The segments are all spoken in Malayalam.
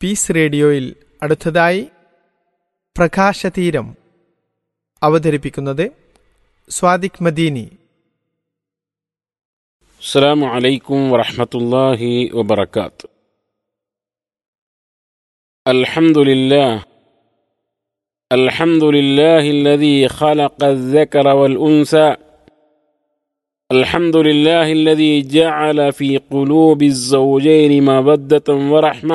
പീസ് റേഡിയോയിൽ അടുത്തതായി പ്രകാശതീരം അവതരിപ്പിക്കുന്നത് സ്വാദിഖ് മദീനി السلام عليكم ورحمة الله وبركاته الحمد لله الحمد لله الذي خلق الذكر والأنثى الحمد لله الذي جعل في قلوب الزوجين مودة ورحمة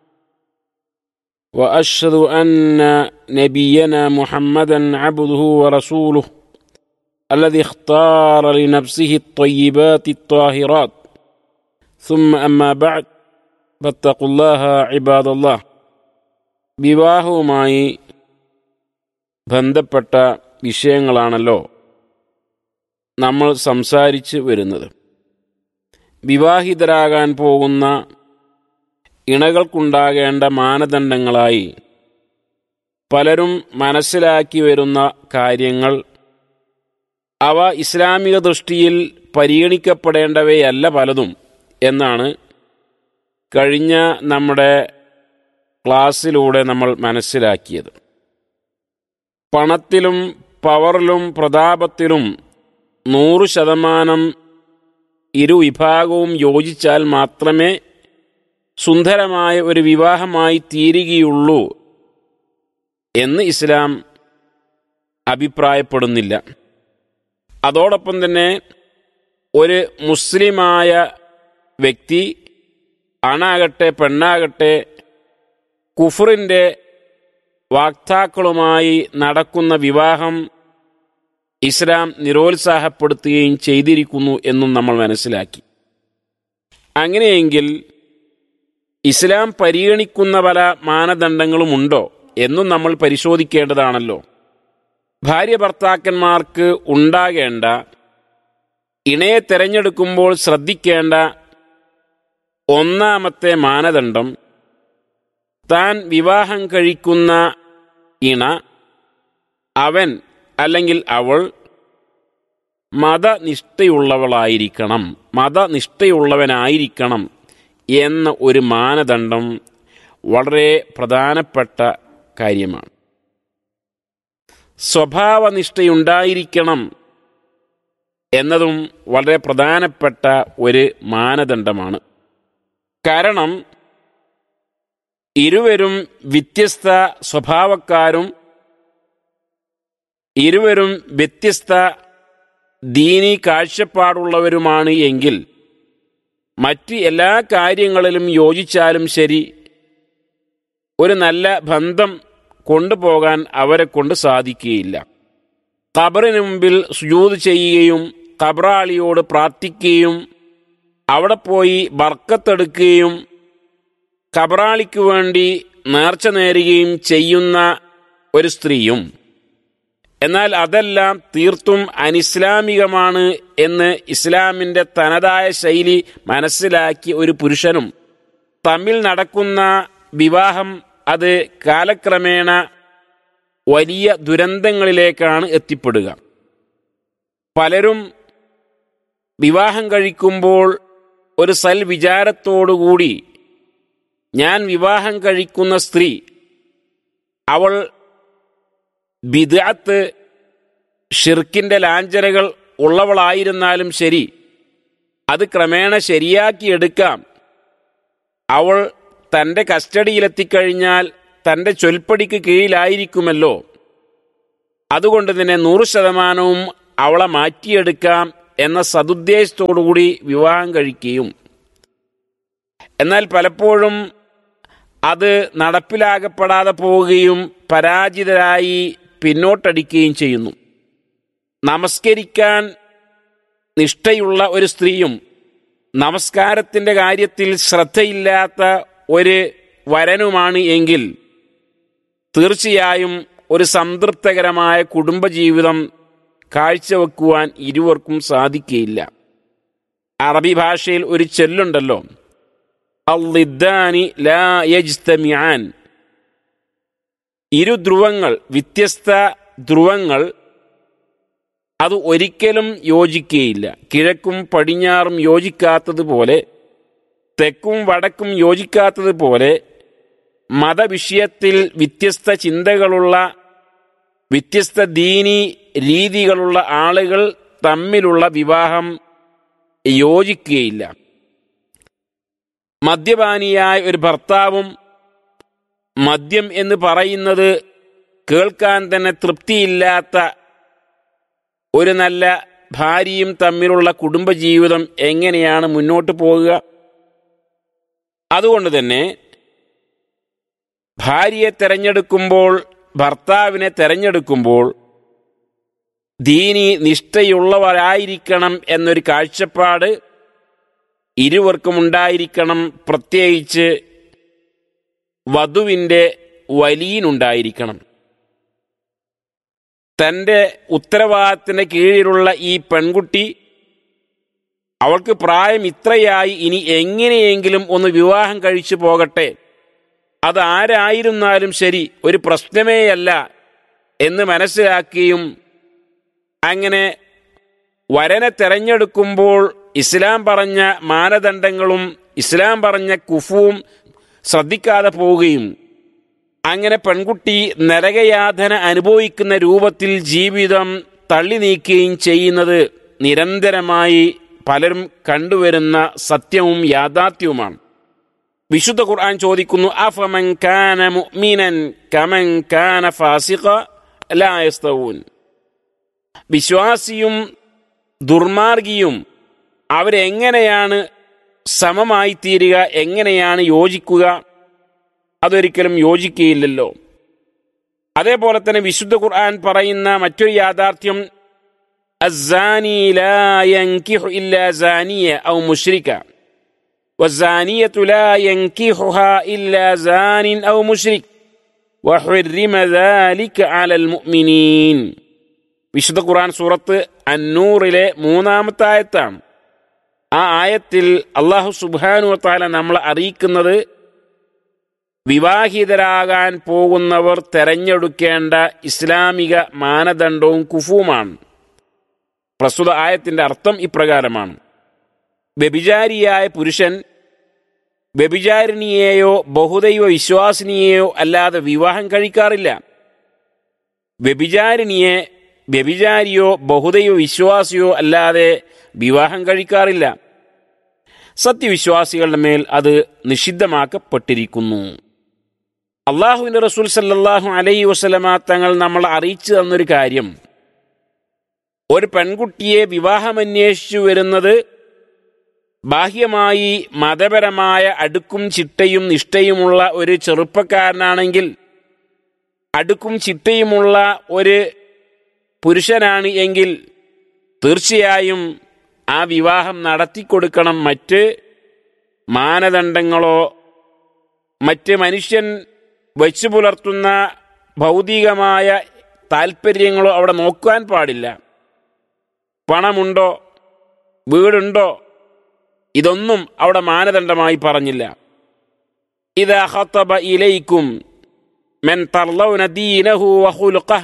وأشهد أن نبينا محمدا عبده ورسوله الذي اختار لنفسه الطيبات الطاهرات ثم أما بعد فاتقوا الله عباد الله വിവാഹവുമായി ബന്ധപ്പെട്ട വിഷയങ്ങളാണല്ലോ നമ്മൾ സംസാരിച്ച് വരുന്നത് വിവാഹിതരാകാൻ പോകുന്ന ഇണകൾക്കുണ്ടാകേണ്ട മാനദണ്ഡങ്ങളായി പലരും മനസ്സിലാക്കി വരുന്ന കാര്യങ്ങൾ അവ ഇസ്ലാമിക ദൃഷ്ടിയിൽ പരിഗണിക്കപ്പെടേണ്ടവയല്ല പലതും എന്നാണ് കഴിഞ്ഞ നമ്മുടെ ക്ലാസ്സിലൂടെ നമ്മൾ മനസ്സിലാക്കിയത് പണത്തിലും പവറിലും പ്രതാപത്തിലും നൂറ് ശതമാനം ഇരുവിഭാഗവും യോജിച്ചാൽ മാത്രമേ സുന്ദരമായ ഒരു വിവാഹമായി തീരുകയുള്ളൂ എന്ന് ഇസ്ലാം അഭിപ്രായപ്പെടുന്നില്ല അതോടൊപ്പം തന്നെ ഒരു മുസ്ലിമായ വ്യക്തി ആണാകട്ടെ പെണ്ണാകട്ടെ കുഫറിൻ്റെ വാക്താക്കളുമായി നടക്കുന്ന വിവാഹം ഇസ്ലാം നിരോത്സാഹപ്പെടുത്തുകയും ചെയ്തിരിക്കുന്നു എന്നും നമ്മൾ മനസ്സിലാക്കി അങ്ങനെയെങ്കിൽ ഇസ്ലാം പരിഗണിക്കുന്ന പല മാനദണ്ഡങ്ങളുമുണ്ടോ എന്നും നമ്മൾ പരിശോധിക്കേണ്ടതാണല്ലോ ഭാര്യ ഭർത്താക്കന്മാർക്ക് ഉണ്ടാകേണ്ട ഇണയെ തിരഞ്ഞെടുക്കുമ്പോൾ ശ്രദ്ധിക്കേണ്ട ഒന്നാമത്തെ മാനദണ്ഡം താൻ വിവാഹം കഴിക്കുന്ന ഇണ അവൻ അല്ലെങ്കിൽ അവൾ മതനിഷ്ഠയുള്ളവളായിരിക്കണം മതനിഷ്ഠയുള്ളവനായിരിക്കണം എന്ന ഒരു മാനദണ്ഡം വളരെ പ്രധാനപ്പെട്ട കാര്യമാണ് സ്വഭാവനിഷ്ഠയുണ്ടായിരിക്കണം എന്നതും വളരെ പ്രധാനപ്പെട്ട ഒരു മാനദണ്ഡമാണ് കാരണം ഇരുവരും വ്യത്യസ്ത സ്വഭാവക്കാരും ഇരുവരും വ്യത്യസ്ത ദീനി കാഴ്ചപ്പാടുള്ളവരുമാണ് എങ്കിൽ മറ്റ് എല്ലാ കാര്യങ്ങളിലും യോജിച്ചാലും ശരി ഒരു നല്ല ബന്ധം കൊണ്ടുപോകാൻ അവരെ കൊണ്ട് സാധിക്കുകയില്ല ഖബറിന് മുമ്പിൽ സുജൂത് ചെയ്യുകയും ഖബറാളിയോട് പ്രാർത്ഥിക്കുകയും അവിടെ പോയി ബർക്കത്തെടുക്കുകയും ഖബറാളിക്ക് വേണ്ടി നേർച്ച നേരുകയും ചെയ്യുന്ന ഒരു സ്ത്രീയും എന്നാൽ അതെല്ലാം തീർത്തും അനിസ്ലാമികമാണ് എന്ന് ഇസ്ലാമിൻ്റെ തനതായ ശൈലി മനസ്സിലാക്കിയ ഒരു പുരുഷനും തമ്മിൽ നടക്കുന്ന വിവാഹം അത് കാലക്രമേണ വലിയ ദുരന്തങ്ങളിലേക്കാണ് എത്തിപ്പെടുക പലരും വിവാഹം കഴിക്കുമ്പോൾ ഒരു സൽ വിചാരത്തോടുകൂടി ഞാൻ വിവാഹം കഴിക്കുന്ന സ്ത്രീ അവൾ ബിദാത്ത് ഷിർക്കിൻ്റെ ലാഞ്ചനകൾ ഉള്ളവളായിരുന്നാലും ശരി അത് ക്രമേണ ശരിയാക്കിയെടുക്കാം അവൾ തൻ്റെ കസ്റ്റഡിയിലെത്തിക്കഴിഞ്ഞാൽ തൻ്റെ ചൊൽപ്പടിക്ക് കീഴിലായിരിക്കുമല്ലോ അതുകൊണ്ട് തന്നെ നൂറ് ശതമാനവും അവളെ മാറ്റിയെടുക്കാം എന്ന സതുദ്ദേശത്തോടുകൂടി വിവാഹം കഴിക്കുകയും എന്നാൽ പലപ്പോഴും അത് നടപ്പിലാകപ്പെടാതെ പോവുകയും പരാജിതരായി പിന്നോട്ടടിക്കുകയും ചെയ്യുന്നു നമസ്കരിക്കാൻ നിഷ്ഠയുള്ള ഒരു സ്ത്രീയും നമസ്കാരത്തിൻ്റെ കാര്യത്തിൽ ശ്രദ്ധയില്ലാത്ത ഒരു വരനുമാണ് എങ്കിൽ തീർച്ചയായും ഒരു സംതൃപ്തകരമായ കുടുംബജീവിതം കാഴ്ചവെക്കുവാൻ ഇരുവർക്കും സാധിക്കുകയില്ല അറബി ഭാഷയിൽ ഒരു ചെല്ലുണ്ടല്ലോ അള്ളിദ്ദാനി ലാ യജ്തമിയാൻ ഇരു ധ്രുവങ്ങൾ വ്യത്യസ്ത ധ്രുവങ്ങൾ അത് ഒരിക്കലും യോജിക്കുകയില്ല കിഴക്കും പടിഞ്ഞാറും യോജിക്കാത്തതുപോലെ തെക്കും വടക്കും യോജിക്കാത്തതുപോലെ മതവിഷയത്തിൽ വ്യത്യസ്ത ചിന്തകളുള്ള വ്യത്യസ്ത ദീനി രീതികളുള്ള ആളുകൾ തമ്മിലുള്ള വിവാഹം യോജിക്കുകയില്ല മദ്യപാനിയായ ഒരു ഭർത്താവും മദ്യം എന്ന് പറയുന്നത് കേൾക്കാൻ തന്നെ തൃപ്തിയില്ലാത്ത ഒരു നല്ല ഭാര്യയും തമ്മിലുള്ള കുടുംബജീവിതം എങ്ങനെയാണ് മുന്നോട്ട് പോകുക അതുകൊണ്ട് തന്നെ ഭാര്യയെ തെരഞ്ഞെടുക്കുമ്പോൾ ഭർത്താവിനെ തെരഞ്ഞെടുക്കുമ്പോൾ ദീനി നിഷ്ഠയുള്ളവരായിരിക്കണം എന്നൊരു കാഴ്ചപ്പാട് ഇരുവർക്കും ഉണ്ടായിരിക്കണം പ്രത്യേകിച്ച് വധുവിൻ്റെ വലിയനുണ്ടായിരിക്കണം തൻ്റെ ഉത്തരവാദിത്തത്തിന് കീഴിലുള്ള ഈ പെൺകുട്ടി അവൾക്ക് പ്രായം ഇത്രയായി ഇനി എങ്ങനെയെങ്കിലും ഒന്ന് വിവാഹം കഴിച്ചു പോകട്ടെ അത് ആരായിരുന്നാലും ശരി ഒരു പ്രശ്നമേയല്ല എന്ന് മനസ്സിലാക്കിയും അങ്ങനെ വരനെ തെരഞ്ഞെടുക്കുമ്പോൾ ഇസ്ലാം പറഞ്ഞ മാനദണ്ഡങ്ങളും ഇസ്ലാം പറഞ്ഞ കുഫുവും ശ്രദ്ധിക്കാതെ പോവുകയും അങ്ങനെ പെൺകുട്ടി നരകയാതന അനുഭവിക്കുന്ന രൂപത്തിൽ ജീവിതം തള്ളി നീക്കുകയും ചെയ്യുന്നത് നിരന്തരമായി പലരും കണ്ടുവരുന്ന സത്യവും യാഥാർത്ഥ്യവുമാണ് വിശുദ്ധ ഖുർആൻ ചോദിക്കുന്നു അഫമൻ കാന മുഅ്മിനൻ കമൻ കാന ഫാസിഖ ലാ യസ്തവൂൻ വിശ്വാസിയും ദുർമാർഗിയും അവരെങ്ങനെയാണ് സമമായി തീരുക എങ്ങനെയാണ് യോജിക്കുക അതൊരിക്കലും യോജിക്കുകയില്ലല്ലോ അതേപോലെ തന്നെ വിശുദ്ധ ഖുർആൻ പറയുന്ന മറ്റൊരു യാഥാർത്ഥ്യം الزاني لا ينكح إلا زانية أو مشركة والزانية لا ينكحها إلا زان أو مشرك وحرم ذلك على المؤمنين വിശുദ്ധ ഖുർആൻ സൂറത്ത് അന്നൂറിലെ മൂന്നാമത്തെ ആയത്താണ് ആ ആയത്തിൽ അള്ളാഹു സുബാനു താല നമ്മളെ അറിയിക്കുന്നത് വിവാഹിതരാകാൻ പോകുന്നവർ തെരഞ്ഞെടുക്കേണ്ട ഇസ്ലാമിക മാനദണ്ഡവും കുഫുവുമാണ് പ്രസ്തുത ആയത്തിന്റെ അർത്ഥം ഇപ്രകാരമാണ് വ്യഭിചാരിയായ പുരുഷൻ വ്യഭിചാരിണിയെയോ ബഹുദൈവ വിശ്വാസിനിയെയോ അല്ലാതെ വിവാഹം കഴിക്കാറില്ല വ്യഭിചാരിണിയെ വ്യഭിചാരിയോ ബഹുദൈവ വിശ്വാസിയോ അല്ലാതെ വിവാഹം കഴിക്കാറില്ല സത്യവിശ്വാസികളുടെ മേൽ അത് നിഷിദ്ധമാക്കപ്പെട്ടിരിക്കുന്നു അള്ളാഹുവിന്റെ റസൂൽ സല്ലാഹു അലൈ വസ്ലമ തങ്ങൾ നമ്മൾ അറിയിച്ചു തന്നൊരു കാര്യം ഒരു പെൺകുട്ടിയെ വിവാഹമന്വേഷിച്ചു വരുന്നത് ബാഹ്യമായി മതപരമായ അടുക്കും ചിട്ടയും നിഷ്ഠയുമുള്ള ഒരു ചെറുപ്പക്കാരനാണെങ്കിൽ അടുക്കും ചിട്ടയുമുള്ള ഒരു പുരുഷനാണ് എങ്കിൽ തീർച്ചയായും ആ വിവാഹം നടത്തിക്കൊടുക്കണം മറ്റ് മാനദണ്ഡങ്ങളോ മറ്റ് മനുഷ്യൻ വച്ചു പുലർത്തുന്ന ഭൗതികമായ താൽപ്പര്യങ്ങളോ അവിടെ നോക്കാൻ പാടില്ല പണമുണ്ടോ വീടുണ്ടോ ഇതൊന്നും അവിടെ മാനദണ്ഡമായി പറഞ്ഞില്ല ഇതാ ഖത്തബ ഇലൈക്കും من ترضون دينه وخلقه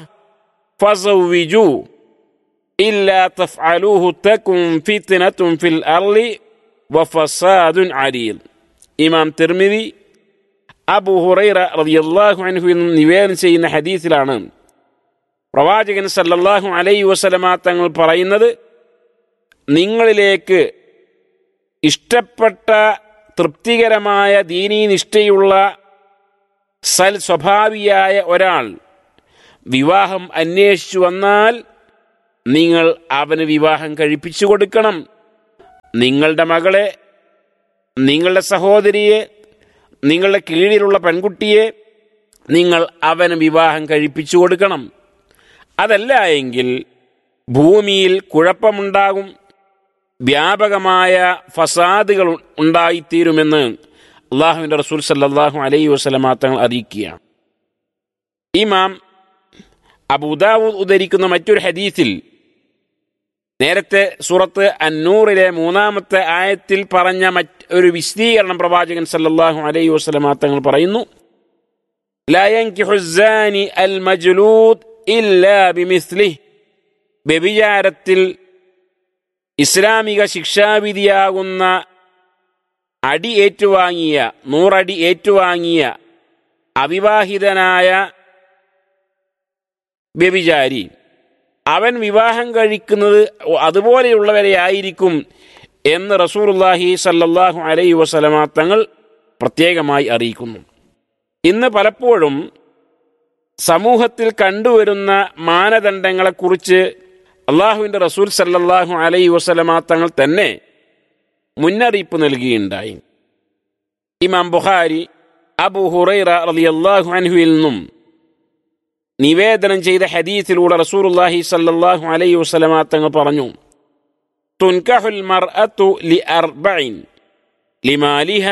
فزوجوه إلا تفعلوه تكن فتنة في الأرض وفساد عريض إمام ترمذي അബു ഹുറൈറ റളിയല്ലാഹു അൻഹു എന്ന് നിവേദനം ചെയ്യുന്ന ഹദീസിലാണ് പ്രവാചകൻ സല്ലല്ലാഹു അലൈഹി വസല്ലമ തങ്ങൾ പറയുന്നത് നിങ്ങളിലേക്ക് ഇഷ്ടപ്പെട്ട തൃപ്തികരമായ ദീനീ നിഷ്ഠയുള്ള സൽ സ്വഭാവിയായ ഒരാൾ വിവാഹം അന്വേഷിച്ചു വന്നാൽ നിങ്ങൾ അവന് വിവാഹം കഴിപ്പിച്ചു കൊടുക്കണം നിങ്ങളുടെ മകളെ നിങ്ങളുടെ സഹോദരിയെ നിങ്ങളുടെ കീഴിലുള്ള പെൺകുട്ടിയെ നിങ്ങൾ അവന് വിവാഹം കഴിപ്പിച്ചു കൊടുക്കണം അതല്ല എങ്കിൽ ഭൂമിയിൽ കുഴപ്പമുണ്ടാകും വ്യാപകമായ ഫസാദുകൾ ഉണ്ടായിത്തീരുമെന്ന് അള്ളാഹുവിൻ്റെ റസൂൽ സല്ലാഹു അലൈഹി വസ്ലമ തങ്ങൾ അറിയിക്കുകയാണ് ഇമാം അബുദാവൂദ് ഉദ്ധരിക്കുന്ന മറ്റൊരു ഹദീസിൽ നേരത്തെ സൂറത്ത് അന്നൂറിലെ മൂന്നാമത്തെ ആയത്തിൽ പറഞ്ഞ മറ്റ് ഒരു വിശദീകരണം പ്രവാചകൻ സല്ലല്ലാഹു അലൈഹി വസല്ലമ തങ്ങൾ പറയുന്നു لا ينكح الزاني المجلود إلا بمثله വ്യഭിചാരത്തിൽ ഇസ്ലാമിക ശിക്ഷാവിധിയാകുന്ന അടി ഏറ്റുവാങ്ങിയ നൂറടി ഏറ്റുവാങ്ങിയ അവിവാഹിതനായ വ്യഭിചാരി അവൻ വിവാഹം കഴിക്കുന്നത് അതുപോലെയുള്ളവരെ ആയിരിക്കും എന്ന് റസൂലുള്ളാഹി സല്ലല്ലാഹു അലൈഹി വസല്ലമ തങ്ങൾ പ്രത്യേകമായി അറിയിക്കുന്നു ഇന്ന് പലപ്പോഴും സമൂഹത്തിൽ കണ്ടുവരുന്ന മാനദണ്ഡങ്ങളെക്കുറിച്ച് അള്ളാഹുവിൻ്റെ റസൂൽ സല്ലല്ലാഹു അലൈഹി വസല്ലമ തങ്ങൾ തന്നെ മുന്നറിയിപ്പ് നൽകുകയുണ്ടായി ഇമാം ബുഖാരി അബു ഹുറൈറ റളിയല്ലാഹു അൻഹുവിൽ നിന്നും നിവേദനം ചെയ്ത ഹദീസിലൂടെ റസൂലുള്ളാഹി സല്ലല്ലാഹു അലൈഹി വസല്ലമ തങ്ങൾ പറഞ്ഞു തുൻകഹുൽ മർഅത്തു ലി അർബഇൻ ലിമാലിഹ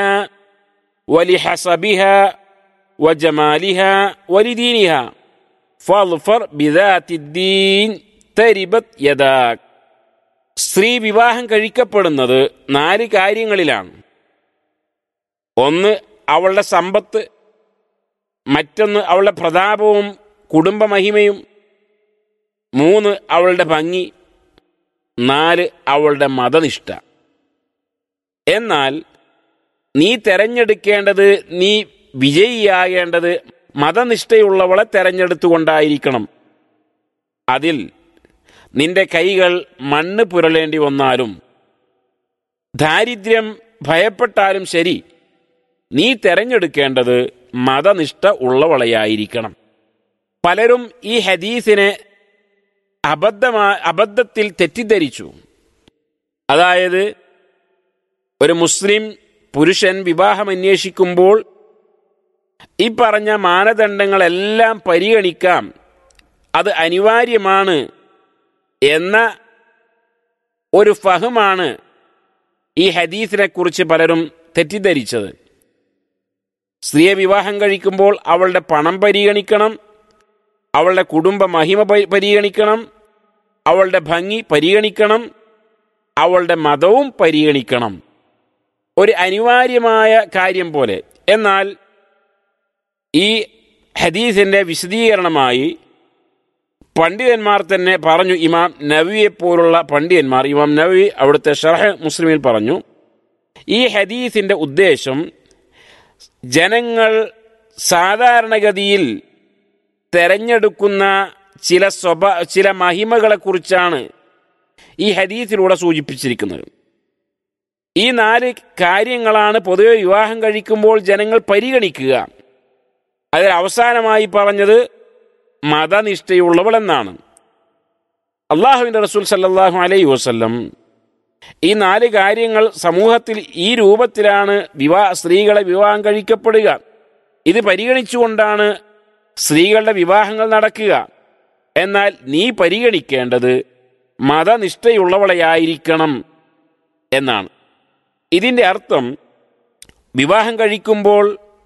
വലിഹസബിഹ وجمالها ولدينها فاظفر بذات الدين തരിബത് യദാക് സ്ത്രീ വിവാഹം കഴിക്കപ്പെടുന്നത് നാല് കാര്യങ്ങളിലാണ് ഒന്ന് അവളുടെ സമ്പത്ത് മറ്റൊന്ന് അവളുടെ പ്രതാപവും കുടുംബമഹിമയും മൂന്ന് അവളുടെ ഭംഗി നാല് അവളുടെ മതനിഷ്ഠ എന്നാൽ നീ തെരഞ്ഞെടുക്കേണ്ടത് നീ വിജയിയാകേണ്ടത് മതനിഷ്ഠയുള്ളവളെ തെരഞ്ഞെടുത്തുകൊണ്ടായിരിക്കണം അതിൽ നിന്റെ കൈകൾ മണ്ണ് പുരളേണ്ടി വന്നാലും ദാരിദ്ര്യം ഭയപ്പെട്ടാലും ശരി നീ തെരഞ്ഞെടുക്കേണ്ടത് മതനിഷ്ഠ ഉള്ളവളയായിരിക്കണം പലരും ഈ ഹദീസിനെ അബദ്ധമാ അബദ്ധത്തിൽ തെറ്റിദ്ധരിച്ചു അതായത് ഒരു മുസ്ലിം പുരുഷൻ വിവാഹം അന്വേഷിക്കുമ്പോൾ ഈ പറഞ്ഞ മാനദണ്ഡങ്ങളെല്ലാം പരിഗണിക്കാം അത് അനിവാര്യമാണ് എന്ന ഒരു ഫഹമാണ് ഈ ഹദീസിനെ കുറിച്ച് പലരും തെറ്റിദ്ധരിച്ചത് സ്ത്രീയെ വിവാഹം കഴിക്കുമ്പോൾ അവളുടെ പണം പരിഗണിക്കണം അവളുടെ കുടുംബ മഹിമ പരി- പരിഗണിക്കണം അവളുടെ ഭംഗി പരിഗണിക്കണം അവളുടെ മതവും പരിഗണിക്കണം ഒരു അനിവാര്യമായ കാര്യം പോലെ എന്നാൽ ഈ ഹദീസിന്റെ വിശദീകരണമായി പണ്ഡിതന്മാർ തന്നെ പറഞ്ഞു ഇമാം നവിയെ പോലുള്ള പണ്ഡിതന്മാർ ഇമാം നവി അവിടുത്തെ ഷർഹ് മുസ്ലിമിൽ പറഞ്ഞു ഈ ഹദീസിന്റെ ഉദ്ദേശം ജനങ്ങൾ സാധാരണഗതിയിൽ തെരഞ്ഞെടുക്കുന്ന ചില സ്വഭാ ചില മഹിമകളെക്കുറിച്ചാണ് ഈ ഹദീസിലൂടെ സൂചിപ്പിച്ചിരിക്കുന്നത് ഈ നാല് കാര്യങ്ങളാണ് പൊതുവെ വിവാഹം കഴിക്കുമ്പോൾ ജനങ്ങൾ പരിഗണിക്കുക അതിൽ അവസാനമായി പറഞ്ഞത് മതനിഷ്ഠയുള്ളവൾ എന്നാണ് അള്ളാഹുവിൻ്റെ റസൂൽ സല്ലല്ലാഹു അലൈഹി വസല്ലം ഈ നാല് കാര്യങ്ങൾ സമൂഹത്തിൽ ഈ രൂപത്തിലാണ് വിവാഹ സ്ത്രീകളെ വിവാഹം കഴിക്കപ്പെടുക ഇത് പരിഗണിച്ചുകൊണ്ടാണ് സ്ത്രീകളുടെ വിവാഹങ്ങൾ നടക്കുക എന്നാൽ നീ പരിഗണിക്കേണ്ടത് മതനിഷ്ഠയുള്ളവളെയായിരിക്കണം എന്നാണ് ഇതിൻ്റെ അർത്ഥം വിവാഹം കഴിക്കുമ്പോൾ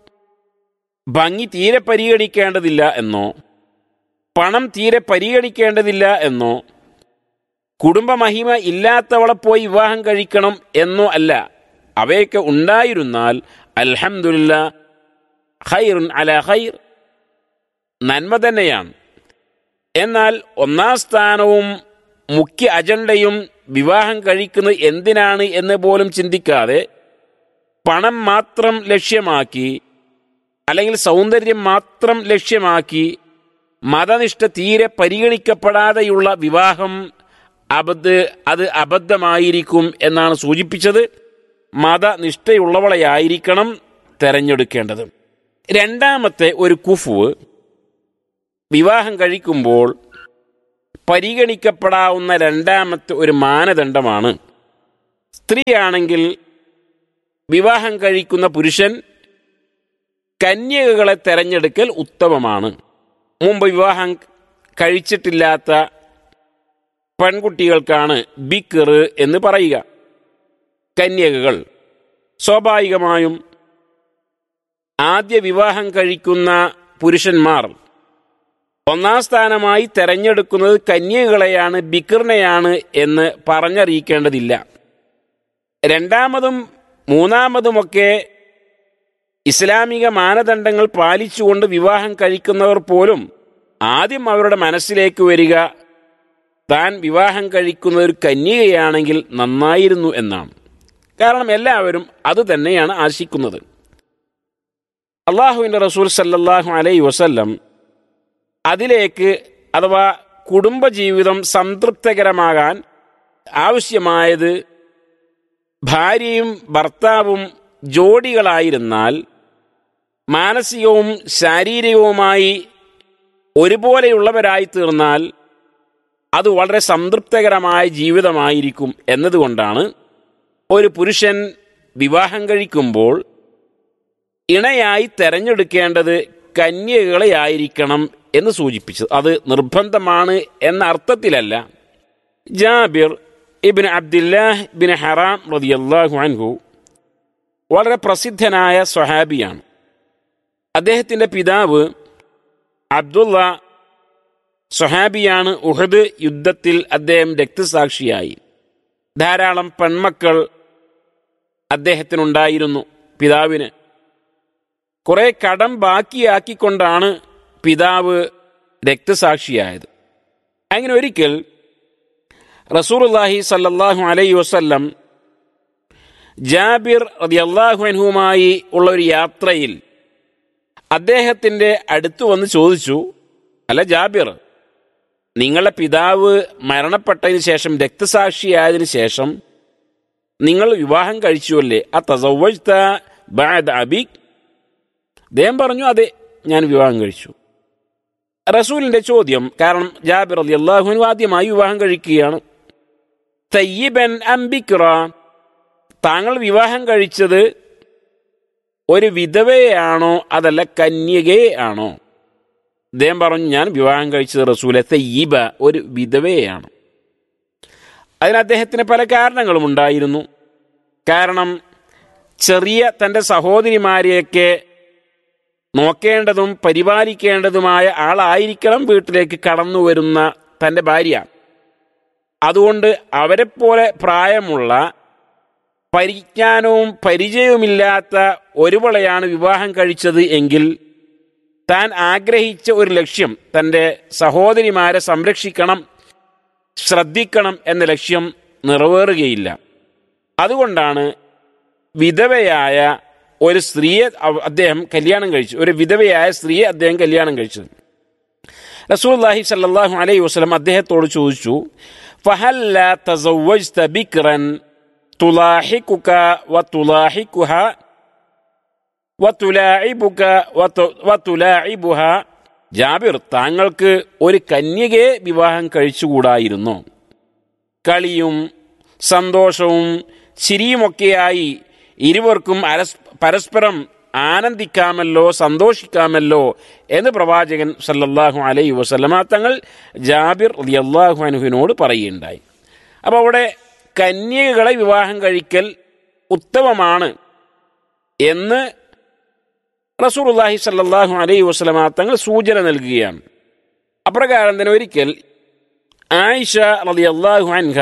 ഭംഗി തീരെ പരിഗണിക്കേണ്ടതില്ല എന്നോ പണം തീരെ പരിഗണിക്കേണ്ടതില്ല എന്നോ കുടുംബമഹിമ ഇല്ലാത്തവളെ പോയി വിവാഹം കഴിക്കണം എന്നോ അല്ല അവയൊക്കെ ഉണ്ടായിരുന്നാൽ അൽഹംദുലില്ല ഖൈറുൻ അല ഖൈർ നന്മ തന്നെയാണ് എന്നാൽ ഒന്നാം സ്ഥാനവും മുഖ്യ അജണ്ടയും വിവാഹം കഴിക്കുന്നത് എന്തിനാണ് എന്ന് പോലും ചിന്തിക്കാതെ പണം മാത്രം ലക്ഷ്യമാക്കി അല്ലെങ്കിൽ സൗന്ദര്യം മാത്രം ലക്ഷ്യമാക്കി മതനിഷ്ഠ തീരെ പരിഗണിക്കപ്പെടാതെയുള്ള വിവാഹം അബദ്ധ അത് അബദ്ധമായിരിക്കും എന്നാണ് സൂചിപ്പിച്ചത് മതനിഷ്ഠയുള്ളവളെയായിരിക്കണം തെരഞ്ഞെടുക്കേണ്ടത് രണ്ടാമത്തെ ഒരു കുഫു വിവാഹം കഴിക്കുമ്പോൾ പരിഗണിക്കപ്പെടാവുന്ന രണ്ടാമത്തെ ഒരു മാനദണ്ഡമാണ് സ്ത്രീയാണെങ്കിൽ വിവാഹം കഴിക്കുന്ന പുരുഷൻ കന്യകകളെ തെരഞ്ഞെടുക്കൽ ഉത്തമമാണ് മുമ്പ് വിവാഹം കഴിച്ചിട്ടില്ലാത്ത പെൺകുട്ടികൾക്കാണ് ബിക്കർ എന്ന് പറയുക കന്യകകൾ സ്വാഭാവികമായും ആദ്യ വിവാഹം കഴിക്കുന്ന പുരുഷന്മാർ ഒന്നാം സ്ഥാനമായി തെരഞ്ഞെടുക്കുന്നത് കന്യകളെയാണ് ബിക്കറിനെയാണ് എന്ന് പറഞ്ഞറിയിക്കേണ്ടതില്ല രണ്ടാമതും മൂന്നാമതുമൊക്കെ ഇസ്ലാമിക മാനദണ്ഡങ്ങൾ പാലിച്ചുകൊണ്ട് വിവാഹം കഴിക്കുന്നവർ പോലും ആദ്യം അവരുടെ മനസ്സിലേക്ക് വരിക താൻ വിവാഹം കഴിക്കുന്ന ഒരു കന്യകയാണെങ്കിൽ നന്നായിരുന്നു എന്നാണ് കാരണം എല്ലാവരും അത് തന്നെയാണ് ആശിക്കുന്നത് അള്ളാഹുവിൻ്റെ റസൂൽ സല്ലല്ലാഹു അലൈ വസല്ലം അതിലേക്ക് അഥവാ കുടുംബജീവിതം സംതൃപ്തകരമാകാൻ ആവശ്യമായത് ഭാര്യയും ഭർത്താവും ജോഡികളായിരുന്നാൽ മാനസികവും ശാരീരികവുമായി ഒരുപോലെയുള്ളവരായി തീർന്നാൽ അത് വളരെ സംതൃപ്തകരമായ ജീവിതമായിരിക്കും എന്നതുകൊണ്ടാണ് ഒരു പുരുഷൻ വിവാഹം കഴിക്കുമ്പോൾ ഇണയായി തെരഞ്ഞെടുക്കേണ്ടത് കന്യകളെയായിരിക്കണം എന്ന് സൂചിപ്പിച്ചത് അത് നിർബന്ധമാണ് എന്ന അർത്ഥത്തിലല്ല Jabir ibn Abdullah bin Haram റതിയല്ലാഹു അൻഹു വളരെ പ്രസിദ്ധനായ സ്വഹാബിയാണ് അദ്ദേഹത്തിൻ്റെ പിതാവ് അബ്ദുള്ള സ്വഹാബിയാണ് ഉഹദ് യുദ്ധത്തിൽ അദ്ദേഹം രക്തസാക്ഷിയായി ധാരാളം പെൺമക്കൾ അദ്ദേഹത്തിനുണ്ടായിരുന്നു പിതാവിന് കുറെ കടം ബാക്കിയാക്കിക്കൊണ്ടാണ് പിതാവ് രക്തസാക്ഷിയായത് അങ്ങനെ ഒരിക്കൽ റസൂറുല്ലാഹി സല്ലല്ലാഹു അലൈ വസല്ലം ജാബിർ റളിയല്ലാഹു അൻഹുമായി ഉള്ള ഒരു യാത്രയിൽ അദ്ദേഹത്തിൻ്റെ അടുത്ത് വന്ന് ചോദിച്ചു അല്ല ജാബിർ നിങ്ങളുടെ പിതാവ് മരണപ്പെട്ടതിന് ശേഷം രക്തസാക്ഷിയായതിനു ശേഷം നിങ്ങൾ വിവാഹം കഴിച്ചുവല്ലേ ആ തസവ്വജ്ത ബഅദ അബിക് അദ്ദേഹം പറഞ്ഞു അതെ ഞാൻ വിവാഹം കഴിച്ചു റസൂലിന്റെ ചോദ്യം കാരണം ജാബിർ അലി അള്ളാഹുവിനു ആദ്യമായി വിവാഹം കഴിക്കുകയാണ് തയ്യിബൻ അംബിക്ര താങ്കൾ വിവാഹം കഴിച്ചത് ഒരു വിധവയെയാണോ അതല്ല കന്യകയെ ആണോ അദ്ദേഹം പറഞ്ഞു ഞാൻ വിവാഹം കഴിച്ചത് റസൂലെ തയ്യിബ ഒരു വിധവയെയാണ് അതിന് അദ്ദേഹത്തിന് പല കാരണങ്ങളും ഉണ്ടായിരുന്നു കാരണം ചെറിയ തൻ്റെ സഹോദരിമാരെയൊക്കെ നോക്കേണ്ടതും പരിപാലിക്കേണ്ടതുമായ ആളായിരിക്കണം വീട്ടിലേക്ക് കടന്നു വരുന്ന തൻ്റെ ഭാര്യ അതുകൊണ്ട് അവരെപ്പോലെ പ്രായമുള്ള പരിജ്ഞാനവും പരിചയവുമില്ലാത്ത ഒരുവളെയാണ് വിവാഹം കഴിച്ചത് എങ്കിൽ താൻ ആഗ്രഹിച്ച ഒരു ലക്ഷ്യം തൻ്റെ സഹോദരിമാരെ സംരക്ഷിക്കണം ശ്രദ്ധിക്കണം എന്ന ലക്ഷ്യം നിറവേറുകയില്ല അതുകൊണ്ടാണ് വിധവയായ ഒരു സ്ത്രീയെ അവ- അദ്ദേഹം കല്യാണം കഴിച്ചു ഒരു വിധവയായ സ്ത്രീയെ അദ്ദേഹം കല്യാണം കഴിച്ചത് റസൂലുള്ളാഹി സല്ലല്ലാഹു അലൈഹി വസല്ലം അദ്ദേഹത്തോട് ചോദിച്ചു ഫഹല്ല തസവ്വജ്ത ബിക്റൻ തുലാഹിക്കുക വതുലാഹിക്കുഹ വതുലാഇബുക വതു- വതുലാഇബുഹ ജാബിർ താങ്കൾക്ക് ഒരു കന്യകയെ വിവാഹം കഴിച്ചുകൂടായിരുന്നോ കളിയും സന്തോഷവും ചിരിയുമൊക്കെയായി ഇരുവർക്കും അരസ് പരസ്പരം ആനന്ദിക്കാമല്ലോ സന്തോഷിക്കാമല്ലോ എന്ന് പ്രവാചകൻ സല്ലല്ലാഹു അലൈഹി വസല്ലമ തങ്ങൾ ജാബിർ റളിയല്ലാഹു അൻഹുവിനോട് പറയുകയുണ്ടായി അപ്പോൾ അവിടെ കന്യകകളെ വിവാഹം കഴിക്കൽ ഉത്തമമാണ് എന്ന് റസൂലുള്ളാഹി സല്ലല്ലാഹു അലൈഹി വസല്ലമ തങ്ങൾ സൂചന നൽകുകയാണ് അപ്രകാരം തന്നെ ഒരിക്കൽ ആയിഷ റളിയല്ലാഹു അൻഹ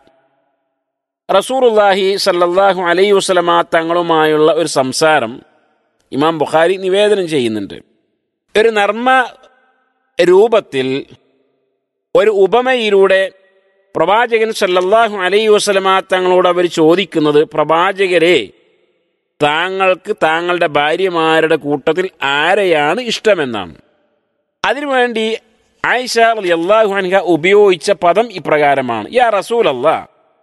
റസൂറുല്ലാഹി സല്ലല്ലാഹു അലൈഹി വസല്ലമ തങ്ങളുമായുള്ള ഒരു സംസാരം ഇമാം ബുഖാരി നിവേദനം ചെയ്യുന്നുണ്ട് ഒരു നർമ്മ രൂപത്തിൽ ഒരു ഉപമയിലൂടെ പ്രവാചകൻ സല്ലല്ലാഹു അലൈഹി വസല്ലമ തങ്ങളോട് അവർ ചോദിക്കുന്നത് പ്രവാചകരെ താങ്കൾക്ക് താങ്കളുടെ ഭാര്യമാരുടെ കൂട്ടത്തിൽ ആരെയാണ് ഇഷ്ടമെന്നാണ് അതിനുവേണ്ടി ആയിഷ റളിയല്ലാഹു അൻഹ ഉപയോഗിച്ച പദം ഇപ്രകാരമാണ് യാ റസൂൽ അല്ലാ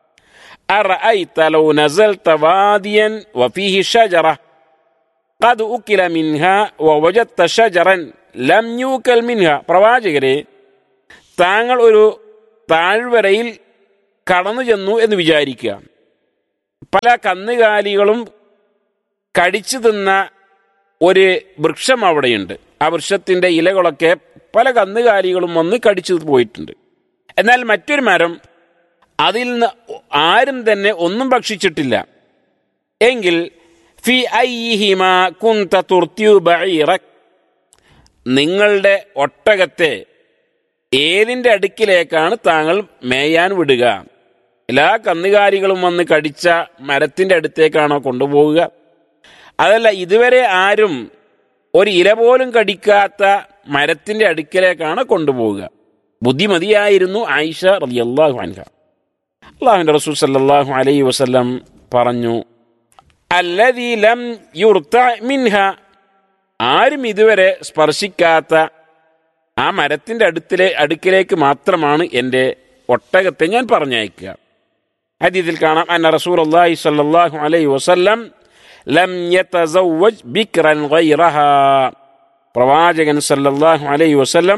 أرأيت لو نزلت واديا وفيه شجرة قد أكل منها ووجدت شجرا لم يوكل منها പ്രവാചകരെ താങ്കൾ ഒരു താഴ്വരയിൽ കടന്നു ചെന്നു എന്ന് വിചാരിക്കുക പല കന്നുകാലികളും കടിച്ചു തിന്ന ഒരു വൃക്ഷം അവിടെയുണ്ട് ആ വൃക്ഷത്തിന്റെ ഇലകളൊക്കെ പല കന്നുകാലികളും വന്ന് കടിച്ചു പോയിട്ടുണ്ട് എന്നാൽ മറ്റൊരു മരം അതിൽ നിന്ന് ആരും തന്നെ ഒന്നും ഭക്ഷിച്ചിട്ടില്ല എങ്കിൽ ഫി ഐഹിമ കുന്ത തുർത്തിയു ബഈറക് നിങ്ങളുടെ ഒട്ടകത്തെ ഏതിൻ്റെ അടുക്കിലേക്കാണ് താങ്കൾ മേയാൻ വിടുക എല്ലാ കന്നുകാലികളും വന്ന് കടിച്ച മരത്തിൻ്റെ അടുത്തേക്കാണോ കൊണ്ടുപോവുക അതല്ല ഇതുവരെ ആരും ഒരു ഇല പോലും കടിക്കാത്ത മരത്തിൻ്റെ അടുക്കിലേക്കാണ് കൊണ്ടുപോവുക ബുദ്ധിമതിയായിരുന്നു ആയിഷ റളിയല്ലാഹു അൻഹ അള്ളാഹുവിൻ്റെ റസൂൽ സല്ലല്ലാഹു അലൈഹി വസല്ലം പറഞ്ഞു അല്ലദീ ലം യുർത മിൻഹ ആരും ഇതുവരെ സ്പർശിക്കാത്ത ആ മരത്തിന്റെ അടുത്തിലെ അടുക്കിലേക്ക് മാത്രമാണ് എൻ്റെ ഒട്ടകത്തെ ഞാൻ പറഞ്ഞയക്കുക ഹദീസിൽ കാണാം അന്ന റസൂൽ അള്ളാഹി സല്ലല്ലാഹു അലൈഹി വസല്ലം ലം യതസവ്വജ് ബിക്റൻ ഗൈറഹ പ്രവാചകൻ സല്ലല്ലാഹു അലൈഹി വസല്ലം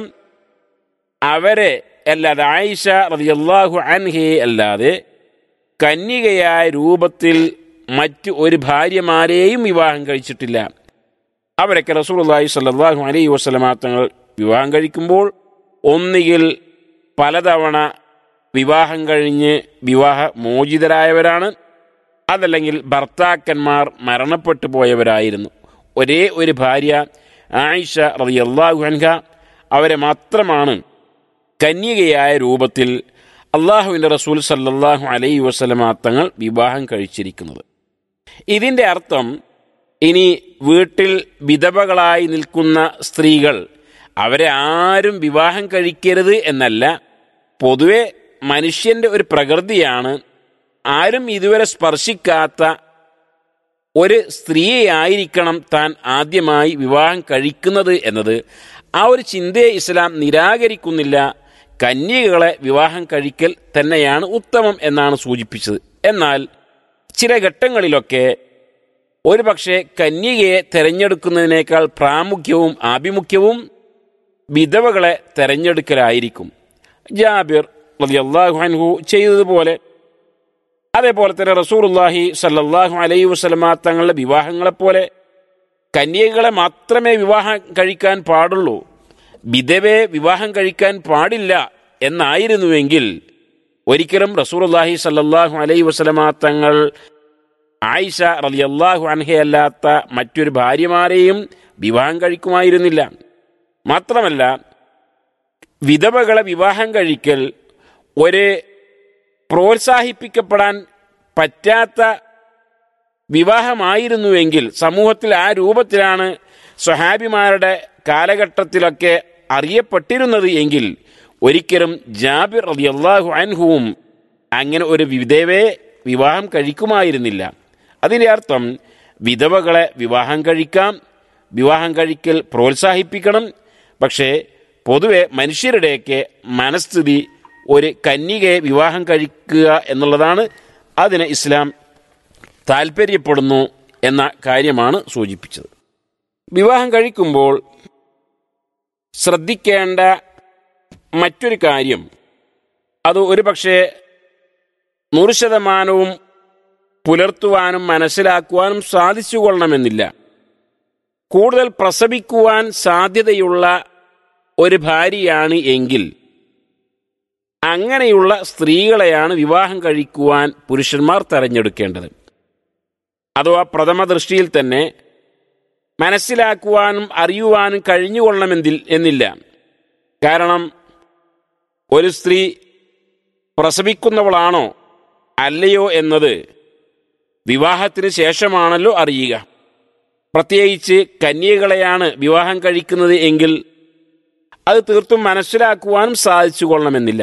അവരെ അല്ലാതെ ആയിഷ റളിയല്ലാഹു അൻഹയെ അല്ലാതെ കന്യകയായ രൂപത്തിൽ മറ്റു ഒരു ഭാര്യമാരെയും വിവാഹം കഴിച്ചിട്ടില്ല അവരൊക്കെ റസൂലുള്ളാഹി സ്വല്ലല്ലാഹു അലൈഹി വസല്ലമ തങ്ങൾ വിവാഹം കഴിക്കുമ്പോൾ ഒന്നുകിൽ പലതവണ വിവാഹം കഴിഞ്ഞ് വിവാഹ മോചിതരായവരാണ് അതല്ലെങ്കിൽ ഭർത്താക്കന്മാർ മരണപ്പെട്ടു പോയവരായിരുന്നു ഒരേ ഒരു ഭാര്യ ആയിഷ റളിയല്ലാഹു അൻഹ അവരെ മാത്രമാണ് കന്യകയായ രൂപത്തിൽ അള്ളാഹുവിൻ്റെ റസൂൽ സല്ലല്ലാഹു അലൈഹി വസല്ലമ തങ്ങൾ വിവാഹം കഴിച്ചിരിക്കുന്നത് ഇതിൻ്റെ അർത്ഥം ഇനി വീട്ടിൽ വിധവകളായി നിൽക്കുന്ന സ്ത്രീകൾ അവരെ ആരും വിവാഹം കഴിക്കരുത് എന്നല്ല പൊതുവെ മനുഷ്യന്റെ ഒരു പ്രകൃതിയാണ് ആരും ഇതുവരെ സ്പർശിക്കാത്ത ഒരു സ്ത്രീയെ ആയിരിക്കണം താൻ ആദ്യമായി വിവാഹം കഴിക്കുന്നത് എന്നത് ആ ഒരു ചിന്തയെ ഇസ്ലാം നിരാകരിക്കുന്നില്ല കന്യകകളെ വിവാഹം കഴിക്കൽ തന്നെയാണ് ഉത്തമം എന്നാണ് സൂചിപ്പിച്ചത് എന്നാൽ ചില ഘട്ടങ്ങളിലൊക്കെ ഒരു പക്ഷേ കന്യകയെ തെരഞ്ഞെടുക്കുന്നതിനേക്കാൾ പ്രാമുഖ്യവും ആഭിമുഖ്യവും വിധവകളെ തെരഞ്ഞെടുക്കലായിരിക്കും ജാബിർ റളിയല്ലാഹു അൻഹു ചെയ്തതുപോലെ അതേപോലെ തന്നെ റസൂറുല്ലാഹി സല്ലല്ലാഹു അലൈഹി വസല്ലമ തങ്ങളുടെ വിവാഹങ്ങളെപ്പോലെ കന്യകകളെ മാത്രമേ വിവാഹം കഴിക്കാൻ പാടുള്ളൂ വിധവയെ വിവാഹം കഴിക്കാൻ പാടില്ല എന്നായിരുന്നുവെങ്കിൽ ഒരിക്കലും റസൂറുല്ലാഹി സല്ലല്ലാഹു അലൈഹി വസല്ലമ തങ്ങൾ ആയിഷ റളിയല്ലാഹു അൻഹയല്ലാത്ത മറ്റൊരു ഭാര്യമാരെയും വിവാഹം കഴിക്കുമായിരുന്നില്ല മാത്രമല്ല വിധവകളെ വിവാഹം കഴിക്കൽ ഒരു പ്രോത്സാഹിപ്പിക്കപ്പെടാൻ പറ്റാത്ത വിവാഹമായിരുന്നുവെങ്കിൽ സമൂഹത്തിൽ ആ രൂപത്തിലാണ് സ്വഹാബിമാരുടെ കാലഘട്ടത്തിലൊക്കെ അറിയപ്പെട്ടിരുന്നത് എങ്കിൽ ഒരിക്കലും ജാബിർ റളിയല്ലാഹു അൻഹുവും അങ്ങനെ ഒരു വിധവയെ വിവാഹം കഴിക്കുമായിരുന്നില്ല അതിൻ്റെ അർത്ഥം വിധവകളെ വിവാഹം കഴിക്കാം വിവാഹം കഴിക്കൽ പ്രോത്സാഹിപ്പിക്കണം പക്ഷേ പൊതുവെ മനുഷ്യരുടെയൊക്കെ മനസ്ഥിതി ഒരു കന്യകയെ വിവാഹം കഴിക്കുക എന്നുള്ളതാണ് അതിന് ഇസ്ലാം താല്പര്യപ്പെടുന്നു എന്ന കാര്യമാണ് സൂചിപ്പിച്ചത് വിവാഹം കഴിക്കുമ്പോൾ ശ്രദ്ധിക്കേണ്ട മറ്റൊരു കാര്യം അത് ഒരു പക്ഷേ നൂറ് ശതമാനവും പുലർത്തുവാനും മനസ്സിലാക്കുവാനും സാധിച്ചു കൊള്ളണമെന്നില്ല കൂടുതൽ പ്രസവിക്കുവാൻ സാധ്യതയുള്ള ഒരു ഭാര്യയാണ് എങ്കിൽ അങ്ങനെയുള്ള സ്ത്രീകളെയാണ് വിവാഹം കഴിക്കുവാൻ പുരുഷന്മാർ തെരഞ്ഞെടുക്കേണ്ടത് അഥവാ പ്രഥമ ദൃഷ്ടിയിൽ തന്നെ മനസ്സിലാക്കുവാനും അറിയുവാനും കഴിഞ്ഞുകൊള്ളണമെന്നിൽ എന്നില്ല കാരണം ഒരു സ്ത്രീ പ്രസവിക്കുന്നവളാണോ അല്ലയോ എന്നത് വിവാഹത്തിന് ശേഷമാണല്ലോ അറിയുക പ്രത്യേകിച്ച് കന്യകളെയാണ് വിവാഹം കഴിക്കുന്നത് എങ്കിൽ അത് തീർത്തും മനസ്സിലാക്കുവാനും സാധിച്ചു കൊള്ളണമെന്നില്ല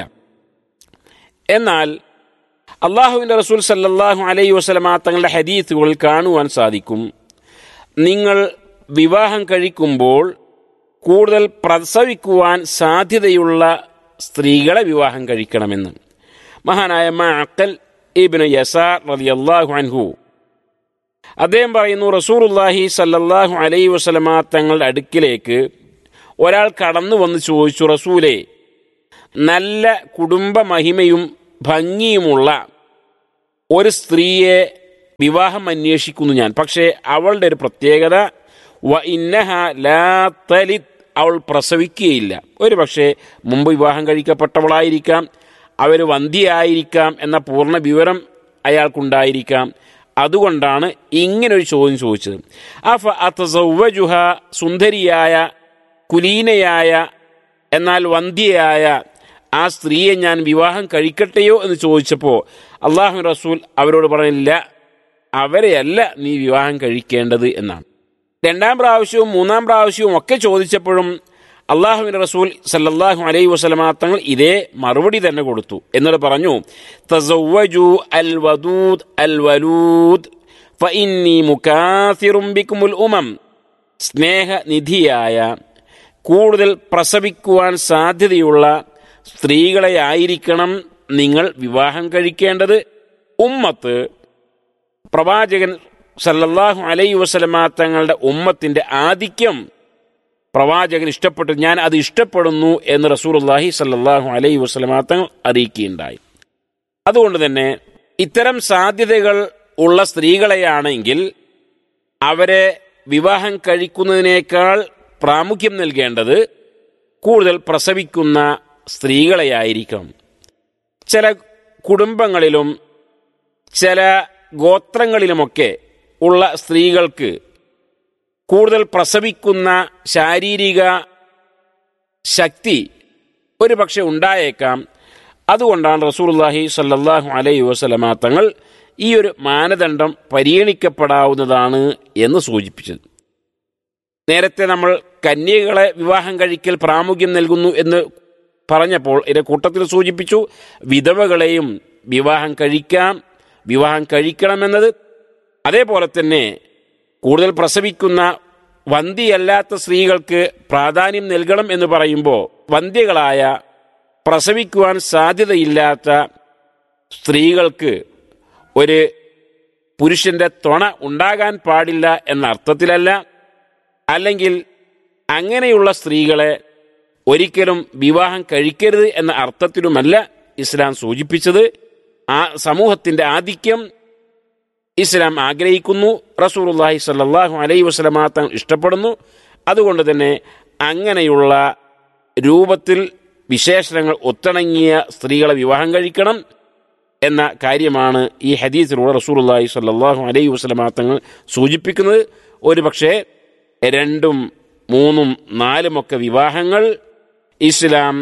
എന്നാൽ അള്ളാഹുവിൻ്റെ റസൂൽ സല്ലല്ലാഹു അലൈഹി വസല്ലമ തങ്ങളുടെ ഹദീസുകളിൽ കാണുവാൻ സാധിക്കും നിങ്ങൾ വിവാഹം കഴിക്കുമ്പോൾ കൂടുതൽ പ്രസവിക്കുവാൻ സാധ്യതയുള്ള സ്ത്രീകളെ വിവാഹം കഴിക്കണമെന്ന് മഹാനായ മഅക്കൽ ഇബ്നു യസാർ റളിയല്ലാഹു അൻഹു അദ്ദേഹം പറയുന്നു റസൂറുല്ലാഹി സല്ലല്ലാഹു അലൈഹി വസല്ലമ തങ്ങളുടെ അടുക്കിലേക്ക് ഒരാൾ കടന്നു വന്ന് ചോദിച്ചു റസൂലെ നല്ല കുടുംബ മഹിമയും ഭംഗിയുമുള്ള ഒരു സ്ത്രീയെ വിവാഹം അന്വേഷിക്കുന്നു ഞാൻ പക്ഷേ അവളുടെ ഒരു പ്രത്യേകത വ ഇന്നഹ ലാ തലിത് അവൾ പ്രസവിക്കുകയില്ല ഒരു പക്ഷേ മുമ്പ് വിവാഹം കഴിക്കപ്പെട്ടവളായിരിക്കാം അവർ വന്ധ്യയായിരിക്കാം എന്ന പൂർണ്ണ വിവരം അയാൾക്കുണ്ടായിരിക്കാം അതുകൊണ്ടാണ് ഇങ്ങനൊരു ചോദ്യം ചോദിച്ചത് അഫ അത്തസൗവജുഹ സുന്ദരിയായ കുലീനയായ എന്നാൽ വന്ധ്യയായ ആ സ്ത്രീയെ ഞാൻ വിവാഹം കഴിക്കട്ടെയോ എന്ന് ചോദിച്ചപ്പോൾ അള്ളാഹു റസൂൽ അവരോട് പറഞ്ഞില്ല അവരെയല്ല നീ വിവാഹം കഴിക്കേണ്ടത് എന്നാണ് രണ്ടാം പ്രാവശ്യവും മൂന്നാം പ്രാവശ്യവും ഒക്കെ ചോദിച്ചപ്പോഴും അള്ളാഹുവിൻ്റെ റസൂൽ സല്ലല്ലാഹു അലൈഹി വസല്ലമ തങ്ങൾ ഇതേ മറുപടി തന്നെ കൊടുത്തു എന്നിട്ട് പറഞ്ഞു തസവ്വജു അൽ വദൂദ് അൽ വലൂദ് ഫഇന്നി മുകാസിറും ബിക്കുമുൽ ഉമം സ്നേഹനിധിയായ കൂടുതൽ പ്രസവിക്കുവാൻ സാധ്യതയുള്ള സ്ത്രീകളെ ആയിരിക്കണം നിങ്ങൾ വിവാഹം കഴിക്കേണ്ടത് ഉമ്മത്ത് പ്രവാചകൻ സല്ലല്ലാഹു അലൈ വസലമ തങ്ങളുടെ ഉമ്മത്തിന്റെ ആധിക്യം പ്രവാചകൻ ഇഷ്ടപ്പെട്ടു ഞാൻ അത് ഇഷ്ടപ്പെടുന്നു എന്ന് റസൂലുള്ളാഹി സല്ലല്ലാഹു അലൈഹി വസല്ലമ തങ്ങൾ അറിയിക്കുകയുണ്ടായി അതുകൊണ്ട് തന്നെ ഇത്തരം സാധ്യതകൾ ഉള്ള സ്ത്രീകളെയാണെങ്കിൽ അവരെ വിവാഹം കഴിക്കുന്നതിനേക്കാൾ പ്രാമുഖ്യം നൽകേണ്ടത് കൂടുതൽ പ്രസവിക്കുന്ന സ്ത്രീകളെയായിരിക്കണം ചില കുടുംബങ്ങളിലും ചില ഗോത്രങ്ങളിലുമൊക്കെ ഉള്ള സ്ത്രീകൾക്ക് കൂടുതൽ പ്രസവിക്കുന്ന ശാരീരിക ശക്തി ഒരു പക്ഷെ ഉണ്ടായേക്കാം അതുകൊണ്ടാണ് റസൂലുള്ളാഹി സല്ലല്ലാഹു അലൈഹി വസല്ലമ തങ്ങൾ ഈ ഒരു മാനദണ്ഡം പരിഗണിക്കപ്പെടാവുന്നതാണ് എന്ന് സൂചിപ്പിച്ചത് നേരത്തെ നമ്മൾ കന്യകളെ വിവാഹം കഴിക്കൽ പ്രാമുഖ്യം നൽകുന്നു എന്ന് പറഞ്ഞപ്പോൾ ഇതിന്റെ കൂട്ടത്തിൽ സൂചിപ്പിച്ചു വിധവകളെയും വിവാഹം കഴിക്കാം വിവാഹം കഴിക്കണമെന്നത് അതേപോലെ തന്നെ കൂടുതൽ പ്രസവിക്കുന്ന വന്ധ്യയല്ലാത്ത സ്ത്രീകൾക്ക് പ്രാധാന്യം നൽകണം എന്ന് പറയുമ്പോൾ വന്ധ്യകളായ പ്രസവിക്കുവാൻ സാധ്യതയില്ലാത്ത സ്ത്രീകൾക്ക് ഒരു പുരുഷന്റെ തുണ ഉണ്ടാകാൻ പാടില്ല എന്ന അർത്ഥത്തിലല്ല അല്ലെങ്കിൽ അങ്ങനെയുള്ള സ്ത്രീകളെ ഒരിക്കലും വിവാഹം കഴിക്കരുത് എന്ന അർത്ഥത്തിലുമല്ല ഇസ്ലാം സൂചിപ്പിച്ചത് ആ സമൂഹത്തിന്റെ ആധിക്യം ഇസ്ലാം ആഗ്രഹിക്കുന്നു റസൂലുള്ളാഹി സ്വല്ലല്ലാഹു അലൈഹി വസല്ലമ തങ്ങൾ ഇഷ്ടപ്പെടുന്നു അതുകൊണ്ട് തന്നെ അങ്ങനെയുള്ള രൂപത്തിൽ വിശേഷണങ്ങൾ ഒത്തിണങ്ങിയ സ്ത്രീകളെ വിവാഹം കഴിക്കണം എന്ന കാര്യമാണ് ഈ ഹദീസിലൂടെ റസൂലുള്ളാഹി സ്വല്ലല്ലാഹു അലൈഹി വസല്ലമ തങ്ങൾ സൂചിപ്പിക്കുന്നത് ഒരുപക്ഷെ രണ്ടും മൂന്നും നാലുമൊക്കെ വിവാഹങ്ങൾ ഇസ്ലാം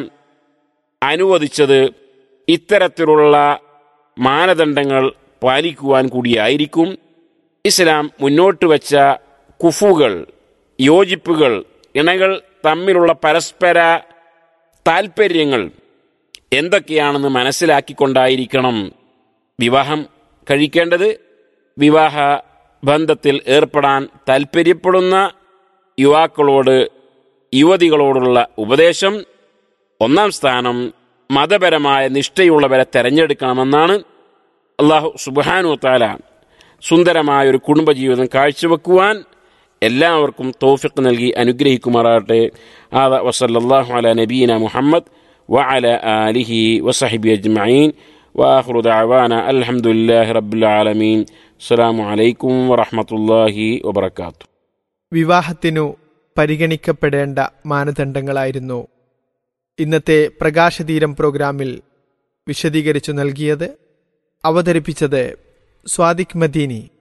അനുവദിച്ചത് ഇത്തരത്തിലുള്ള മാനദണ്ഡങ്ങൾ പാലിക്കുവാൻ കൂടിയായിരിക്കും ഇസ്ലാം മുന്നോട്ട് വച്ച കുഫുകൾ യോജിപ്പുകൾ ഇണകൾ തമ്മിലുള്ള പരസ്പര താൽപ്പര്യങ്ങൾ എന്തൊക്കെയാണെന്ന് മനസ്സിലാക്കിക്കൊണ്ടായിരിക്കണം വിവാഹം കഴിക്കേണ്ടത് വിവാഹ ബന്ധത്തിൽ ഏർപ്പെടാൻ താൽപ്പര്യപ്പെടുന്ന യുവാക്കളോട് യുവതികളോടുള്ള ഉപദേശം ഒന്നാം സ്ഥാനം മതപരമായ നിഷ്ഠയുള്ളവരെ തെരഞ്ഞെടുക്കണമെന്നാണ് അള്ളാഹു സുബാനു താല സുന്ദരമായ ഒരു കുടുംബജീവിതം കാഴ്ചവെക്കുവാൻ എല്ലാവർക്കും തോഫിക്ക് നൽകി അനുഗ്രഹിക്കുമാറാകട്ടെ ആദ വസല്ലാഹു അല നബീന മുഹമ്മദ് وعلى آله وصحبه أجمعين وآخر دعوانا الحمد لله رب العالمين السلام عليكم ورحمة الله وبركاته വിവാഹത്തിനു പരിഗണിക്കപ്പെടേണ്ട മാനദണ്ഡങ്ങളായിരുന്നു ഇന്നത്തെ പ്രകാശതീരം പ്രോഗ്രാമിൽ വിശദീകരിച്ചു നൽകിയത് അവതരിപ്പിച്ചത് സ്വാദിഖ് മദീനി